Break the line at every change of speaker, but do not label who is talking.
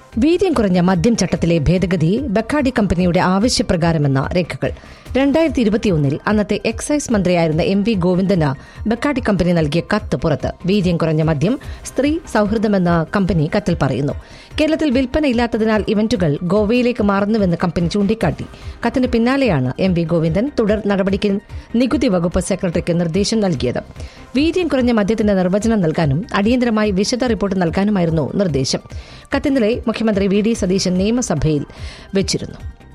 വീര്യം കുറഞ്ഞ മദ്യം ചട്ടത്തിലെ ഭേദഗതി ബക്കാഡി കമ്പനിയുടെ ആവശ്യപ്രകാരമെന്ന രേഖകൾ രണ്ടായിരത്തി ഇരുപത്തിയൊന്നിൽ അന്നത്തെ എക്സൈസ് മന്ത്രിയായിരുന്ന എം വി ഗോവിന്ദന് ബക്കാഡി കമ്പനി നൽകിയ കത്ത് പുറത്ത് വീര്യം കുറഞ്ഞ മദ്യം സ്ത്രീ സൌഹൃദമെന്ന് കമ്പനി കത്തിൽ പറയുന്നു കേരളത്തിൽ വിൽപ്പനയില്ലാത്തതിനാൽ ഇവന്റുകൾ ഗോവയിലേക്ക് മാറുന്നുവെന്ന് കമ്പനി ചൂണ്ടിക്കാട്ടി കത്തിന് പിന്നാലെയാണ് എം വി ഗോവിന്ദൻ തുടർ നടപടിക്ക് നികുതി വകുപ്പ് സെക്രട്ടറിക്ക് നിർദ്ദേശം നൽകിയത് വീര്യം കുറഞ്ഞ മദ്യത്തിന്റെ നിർവചനം നൽകാനും അടിയന്തരമായി വിശദ റിപ്പോർട്ട് നൽകാനുമായിരുന്നു നിർദ്ദേശം കത്തിന്നലെ മുഖ്യമന്ത്രി വി ഡി സതീശൻ നിയമസഭയിൽ വെച്ചിരുന്നു